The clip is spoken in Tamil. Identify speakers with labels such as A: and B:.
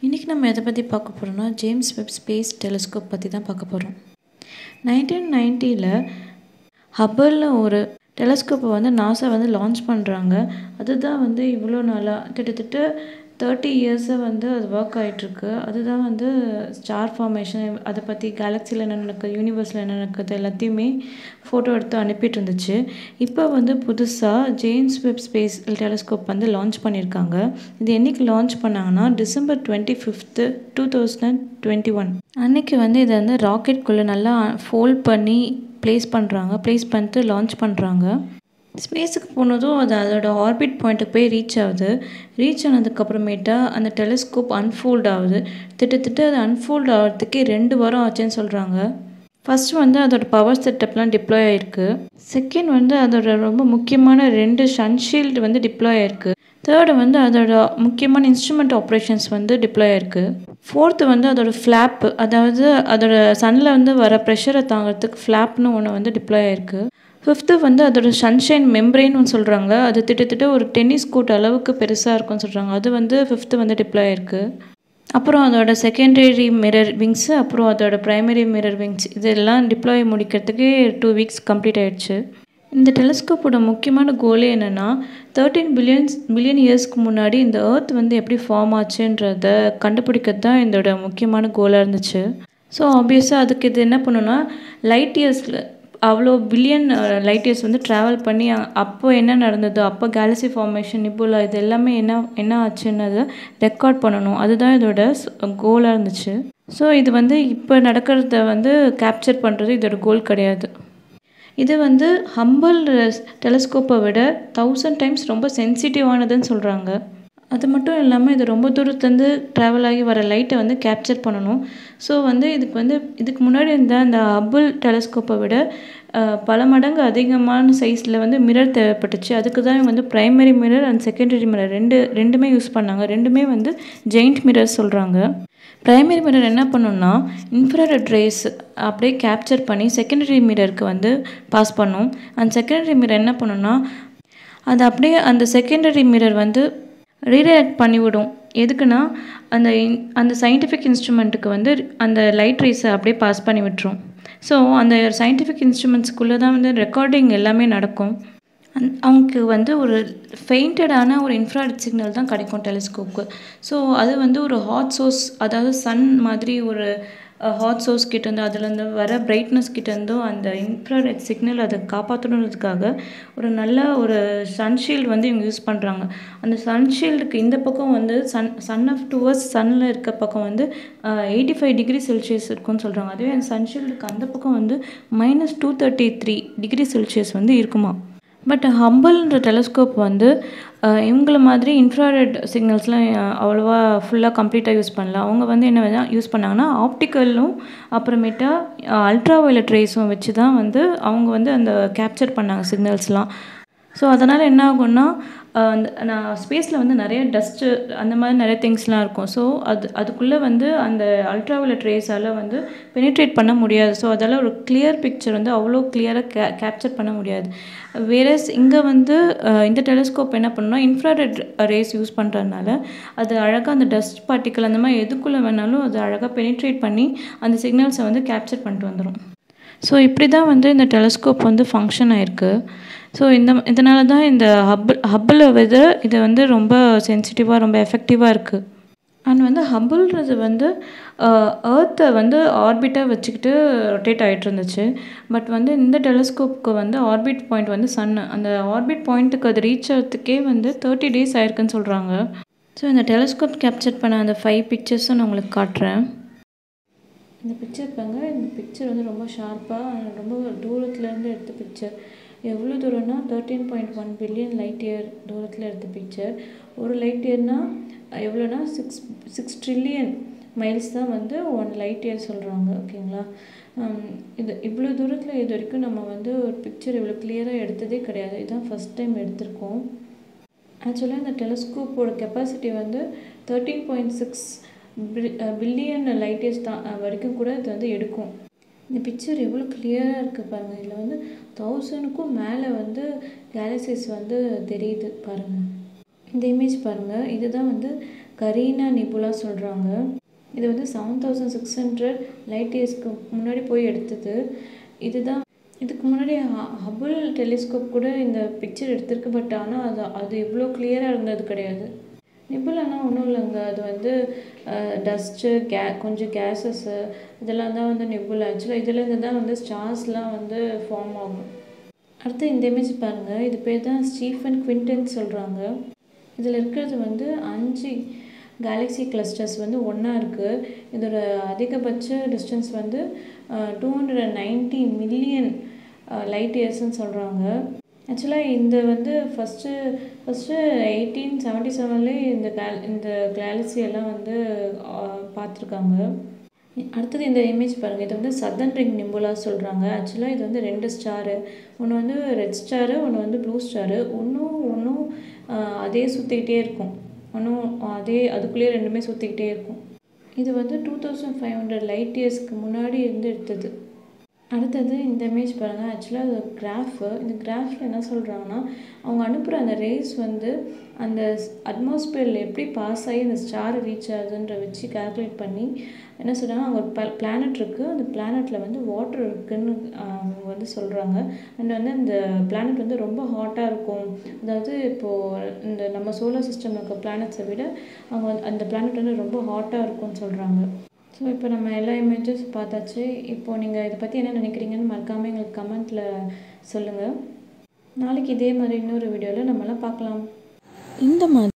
A: இன்றைக்கி நம்ம எதை பற்றி பார்க்க போகிறோம்னா ஜேம்ஸ் வெப் ஸ்பேஸ் டெலிஸ்கோப் பற்றி தான் பார்க்க போகிறோம் நைன்டீன் நைன்ட்டியில் ஹப்பல்னு ஒரு டெலஸ்கோப்பை வந்து நாசா வந்து லான்ச் பண்ணுறாங்க அதுதான் வந்து இவ்வளோ நாளாக கிட்டத்தட்ட தேர்ட்டி இயர்ஸாக வந்து அது ஒர்க் ஆகிட்டுருக்கு அதுதான் வந்து ஸ்டார் ஃபார்மேஷன் அதை பற்றி கேலக்ஸியில் என்ன நடக்குது யூனிவர்ஸில் என்ன நடக்குது எல்லாத்தையுமே ஃபோட்டோ எடுத்து அனுப்பிட்டு இருந்துச்சு இப்போ வந்து புதுசாக ஜேம்ஸ் வெப் ஸ்பேஸ் டெலஸ்கோப் வந்து லான்ச் பண்ணியிருக்காங்க இது என்றைக்கு லான்ச் பண்ணாங்கன்னா December twenty fifth two thousand twenty one அன்றைக்கி வந்து இதை வந்து ராக்கெட்குள்ளே நல்லா ஃபோல்ட் பண்ணி ப்ளேஸ் பண்ணுறாங்க ப்ளேஸ் பண்ணிட்டு லான்ச் பண்ணுறாங்க ஸ்பேஸுக்கு போனதும் அது அதோட ஆர்பிட் பாயிண்ட்டுக்கு போய் ரீச் ஆகுது ரீச் ஆனதுக்கப்புறமேட்டா அந்த டெலிஸ்கோப் அன்ஃபோல்ட் ஆகுது திட்டத்தட்ட அது அன்ஃபோல்ட் ஆகிறதுக்கே ரெண்டு வாரம் ஆச்சுன்னு சொல்கிறாங்க ஃபஸ்ட் வந்து அதோட பவர் செட்டப்லாம் டிப்ளாய் ஆகிருக்கு செகண்ட் வந்து அதோட ரொம்ப முக்கியமான ரெண்டு சன்ஷீல்டு வந்து டிப்ளாய் ஆகிருக்கு தேர்டு வந்து அதோட முக்கியமான இன்ஸ்ட்ருமெண்ட் ஆப்ரேஷன்ஸ் வந்து டிப்ளாய் ஆகிருக்கு ஃபோர்த்து வந்து அதோட ஃப்ளாப் அதாவது அதோட சன்னில் வந்து வர ப்ரெஷரை தாங்கிறதுக்கு ஃப்ளாப்னு ஒன்று வந்து டிப்ளாய் ஆகிருக்கு ஃபிஃப்த்து வந்து அதோட சன்ஷைன் மெம்ப்ரெயின் ஒன்று சொல்கிறாங்க அது திட்டத்தட்ட ஒரு டென்னிஸ் கோட் அளவுக்கு பெருசாக இருக்கும்னு சொல்கிறாங்க அது வந்து ஃபிஃப்த்து வந்து டிப்ளாய் ஆயிருக்கு அப்புறம் அதோட செகண்டரி மிரர் விங்ஸு அப்புறம் அதோட ப்ரைமரி மிரர் விங்ஸ் இதெல்லாம் டிப்ளாய் முடிக்கிறதுக்கு டூ வீக்ஸ் கம்ப்ளீட் ஆயிடுச்சு இந்த டெலிஸ்கோப்போட முக்கியமான கோலே என்னென்னா தேர்ட்டீன் பில்லியன்ஸ் பில்லியன் இயர்ஸ்க்கு முன்னாடி இந்த ஏர்த் வந்து எப்படி ஃபார்ம் ஆச்சுன்றத கண்டுபிடிக்கிறது தான் இதோட முக்கியமான கோலாக இருந்துச்சு ஸோ ஆப்வியஸாக அதுக்கு இது என்ன பண்ணுன்னா லைட் இயர்ஸில் அவ்வளோ பில்லியன் லைட் இயர்ஸ் வந்து ட்ராவல் பண்ணி அப்போ என்ன நடந்ததோ அப்போ கேலக்ஸி ஃபார்மேஷன் நிபுலா இது எல்லாமே என்ன என்ன ஆச்சுன்னதை ரெக்கார்ட் பண்ணணும் அதுதான் இதோட கோலாக இருந்துச்சு ஸோ இது வந்து இப்போ நடக்கிறத வந்து கேப்சர் பண்ணுறது இதோட கோல் கிடையாது இது வந்து ஹம்பிள் டெலஸ்கோப்பை விட தௌசண்ட் டைம்ஸ் ரொம்ப சென்சிட்டிவானதுன்னு சொல்கிறாங்க அது மட்டும் இல்லாமல் இது ரொம்ப தூரத்துலேருந்து ட்ராவல் ஆகி வர லைட்டை வந்து கேப்சர் பண்ணணும் ஸோ வந்து இதுக்கு வந்து இதுக்கு முன்னாடி இருந்த அந்த ஹப்பிள் டெலஸ்கோப்பை விட பல மடங்கு அதிகமான சைஸில் வந்து மிரர் தேவைப்பட்டுச்சு அதுக்கு தான் வந்து primary mirror and secondary mirror ரெண்டு ரெண்டுமே யூஸ் பண்ணாங்க ரெண்டுமே வந்து ஜெயிண்ட் மிரர் சொல்கிறாங்க ப்ரைமரி மிரர் என்ன பண்ணுன்னா இன்ஃப்ராரெட் ரேஸ் அப்படியே கேப்சர் பண்ணி செகண்டரி மிரருக்கு வந்து பாஸ் பண்ணும் அந்த செகண்டரி மிரர் என்ன பண்ணுன்னா அது அப்படியே அந்த செகண்டரி மிரர் வந்து ரீடைரக்ட் பண்ணிவிடும் எதுக்குன்னா அந்த அந்த சயின்டிஃபிக் இன்ஸ்ட்ருமெண்ட்டுக்கு வந்து அந்த லைட் ரேஸை அப்படியே பாஸ் பண்ணி விட்டுரும் ஸோ அந்த சயின்டிஃபிக் இன்ஸ்ட்ருமெண்ட்ஸ்க்குள்ளே தான் வந்து ரெக்கார்டிங் எல்லாமே நடக்கும் அந் அவங்களுக்கு வந்து ஒரு ஃபெயிண்டடான ஒரு இன்ஃப்ராரெட் சிக்னல் தான் கிடைக்கும் டெலிஸ்கோப்புக்கு ஸோ அது வந்து ஒரு ஹாட் சோர்ஸ் அதாவது சன் மாதிரி ஒரு ஹாட் சோர்ஸ் கிட்டேருந்து அதுலேருந்து வர பிரைட்னஸ் கிட்டேருந்தும் அந்த இன்ஃப்ராரெட் சிக்னல் அதை காப்பாற்றணுன்றதுக்காக ஒரு நல்ல ஒரு சன்ஷீல்டு வந்து இவங்க யூஸ் பண்ணுறாங்க அந்த சன்ஷீல்டுக்கு இந்த பக்கம் வந்து சன் சன் ஆஃப் டுவர்ஸ் சன்னில் இருக்க பக்கம் வந்து எயிட்டி ஃபைவ் டிகிரி செல்சியஸ் இருக்கும்னு சொல்கிறாங்க அதுவே அந்த சன்ஷீல்டுக்கு அந்த பக்கம் வந்து minus two thirty three degree Celsius வந்து இருக்குமா பட் ஹம்பிள்ன்ற டெலஸ்கோப் வந்து இவங்கள மாதிரி இன்ஃப்ராரெட் சிக்னல்ஸ்லாம் அவ்வளோவா ஃபுல்லாக கம்ப்ளீட்டாக யூஸ் பண்ணல அவங்க வந்து என்ன யூஸ் பண்ணாங்கன்னா ஆப்டிக்கலும் அப்புறமேட்டா அல்ட்ரா வயலட் ரேஸும் வச்சு தான் வந்து அவங்க வந்து அந்த கேப்சர் பண்ணாங்க சிக்னல்ஸ்லாம் ஸோ அதனால் என்ன ஆகும்னா அந்த நான் ஸ்பேஸில் வந்து நிறைய டஸ்ட்டு அந்த மாதிரி நிறைய திங்ஸ்லாம் இருக்கும் ஸோ அது அதுக்குள்ளே வந்து அந்த அல்ட்ராவயலட் ரேஸால் வந்து பெனிட்ரேட் பண்ண முடியாது ஸோ அதால் ஒரு கிளியர் பிக்சர் வந்து அவ்வளோ கிளியராக கே கேப்சர் பண்ண முடியாது வேறஸ் இங்கே வந்து இந்த டெலிஸ்கோப் என்ன பண்ணுன்னா இன்ஃப்ராரெட் ரேஸ் யூஸ் பண்ணுறதுனால அது அழகாக அந்த டஸ்ட் பார்ட்டிக்கல் அந்த மாதிரி எதுக்குள்ளே வேணாலும் அது அழகாக பெனிட்ரேட் பண்ணி அந்த சிக்னல்ஸை வந்து கேப்சர் பண்ணிட்டு வந்துடும் ஸோ இப்படி தான் வந்து இந்த டெலஸ்கோப் வந்து ஃபங்க்ஷன் ஆயிருக்கு ஸோ இந்த இதனால தான் இந்த ஹப்பிள் ஹப்பிளை விட இது வந்து ரொம்ப சென்சிட்டிவாக ரொம்ப எஃபெக்டிவாக இருக்குது அண்ட் வந்து ஹப்பிள்ன்றது வந்து ஏர்த்தை வந்து ஆர்பிட்டாக வச்சுக்கிட்டு ரொட்டேட் ஆகிட்டு இருந்துச்சு பட் வந்து இந்த டெலஸ்கோப்புக்கு வந்து ஆர்பிட் பாயிண்ட் வந்து சன்னு அந்த ஆர்பிட் பாயிண்ட்டுக்கு அது ரீச் ஆகிறதுக்கே வந்து தேர்ட்டி டேஸ் ஆயிருக்குன்னு சொல்கிறாங்க ஸோ இந்த டெலஸ்கோப் கேப்சர் பண்ண அந்த ஃபைவ் பிக்சர்ஸும் நான் உங்களுக்கு காட்டுறேன் இந்த பிக்சர் பாருங்க இந்த பிக்சர் வந்து ரொம்ப ஷார்ப்பாக ரொம்ப தூரத்துலேருந்து எடுத்த பிக்சர் எவ்வளோ தூரம்னா thirteen point one billion light year தூரத்தில் எடுத்த பிக்சர் ஒரு லைட் இயர்னால் எவ்வளோனா சிக்ஸ் சிக்ஸ் ட்ரில்லியன் மைல்ஸ் தான் வந்து ஒன் லைட் இயர் சொல்கிறாங்க ஓகேங்களா இது இவ்வளோ தூரத்தில் இது வரைக்கும் நம்ம வந்து ஒரு பிக்சர் இவ்வளோ கிளியராக எடுத்ததே கிடையாது இதுதான் ஃபஸ்ட் டைம் எடுத்திருக்கோம் ஆக்சுவலாக இந்த டெலஸ்கோப்போட கெப்பாசிட்டி வந்து thirteen point six billion light years தான் வரைக்கும் கூட இது வந்து எடுக்கும் இந்த பிக்சர் எவ்வளோ கிளியராக இருக்குது பாருங்கள் இதில் வந்து தௌசண்ட்க்கும் மேலே வந்து கேலக்சிஸ் வந்து தெரியுது பாருங்கள் இந்த இமேஜ் பாருங்கள் இதுதான் வந்து கரீனா நிபுலா சொல்கிறாங்க இது வந்து seven thousand six hundred light இயர்ஸ்க்கு முன்னாடி போய் எடுத்தது இதுதான் இதுக்கு முன்னாடி ஹபுள் டெலிஸ்கோப் கூட இந்த பிக்சர் எடுத்திருக்கு பட் ஆனால் அது அது இவ்வளோ கிளியராக இருந்தது கிடையாது நிபுலானா ஒன்றும் இல்லைங்க அது வந்து டஸ்ட்டு கே கொஞ்சம் கேஸஸ்ஸு இதெல்லாம் தான் வந்து நிபுலா ஆக்சுவலாக இதுலேருந்து தான் வந்து ஸ்டார்ஸ்லாம் வந்து ஃபார்ம் ஆகும் அடுத்து இந்த இமேஜ் பாருங்கள் இது பேர் தான் ஸ்டீஃபன் குவிண்டன் சொல்கிறாங்க இதில் இருக்கிறது வந்து அஞ்சு கேலக்ஸி கிளஸ்டர்ஸ் வந்து ஒன்றா இருக்குது இதோட அதிகபட்ச டிஸ்டன்ஸ் வந்து two hundred and ninety million light இயர்ஸ்ன்னு சொல்கிறாங்க ஆக்சுவலாக இந்த வந்து ஃபஸ்ட்டு ஃபஸ்ட்டு எயிட்டீன் செவன்ட்டி செவன்லேயே இந்த கேல் இந்த கேலக்ஸி எல்லாம் வந்து பார்த்துருக்காங்க அடுத்தது இந்த இமேஜ் பாருங்கள் இது வந்து சதன் ரிங் நிம்புலா சொல்கிறாங்க ஆக்சுவலாக இது வந்து ரெண்டு ஸ்டாரு ஒன்று வந்து ரெட் ஸ்டாரு ஒன்று வந்து ப்ளூ ஸ்டாரு ஒன்றும் ஒன்றும் அதே சுற்றிக்கிட்டே இருக்கும் ஒன்றும் அதே அதுக்குள்ளேயே ரெண்டுமே சுற்றிக்கிட்டே இருக்கும் இது வந்து two thousand five hundred light இயர்ஸ்க்கு முன்னாடி இருந்து எடுத்தது அடுத்தது இந்த இமேஜ் பாருங்கள் ஆக்சுவலாக அது கிராஃபு இந்த கிராஃபில் என்ன சொல்கிறாங்கன்னா அவங்க அனுப்புகிற அந்த ரேஸ் வந்து அந்த அட்மாஸ்பியரில் எப்படி பாஸ் ஆகி அந்த ஸ்டார் ரீச் ஆகுதுன்ற வச்சு கால்குலேட் பண்ணி என்ன சொல்கிறாங்க அங்கே ஒரு பிளானட் இருக்குது அந்த பிளானட்டில் வந்து வாட்டர் இருக்குதுன்னு அவங்க வந்து சொல்கிறாங்க அண்ட் வந்து அந்த பிளானட் வந்து ரொம்ப ஹாட்டாக இருக்கும் அதாவது இப்போது இந்த நம்ம சோலார் சிஸ்டம் இருக்க பிளானட்ஸை விட அவங்க அந்த பிளானட் வந்து ரொம்ப ஹாட்டாக இருக்கும்னு சொல்கிறாங்க ஸோ இப்போ நம்ம எல்லா இமேஜஸ் பார்த்தாச்சு இப்போது நீங்கள் இதை பற்றி என்ன நினைக்கிறீங்கன்னு மறக்காமல் எங்களுக்கு கமெண்ட்டில் சொல்லுங்கள் நாளைக்கு இதே மாதிரி இன்னொரு வீடியோவில் நம்மளாம் பார்க்கலாம்
B: இந்த மாதிரி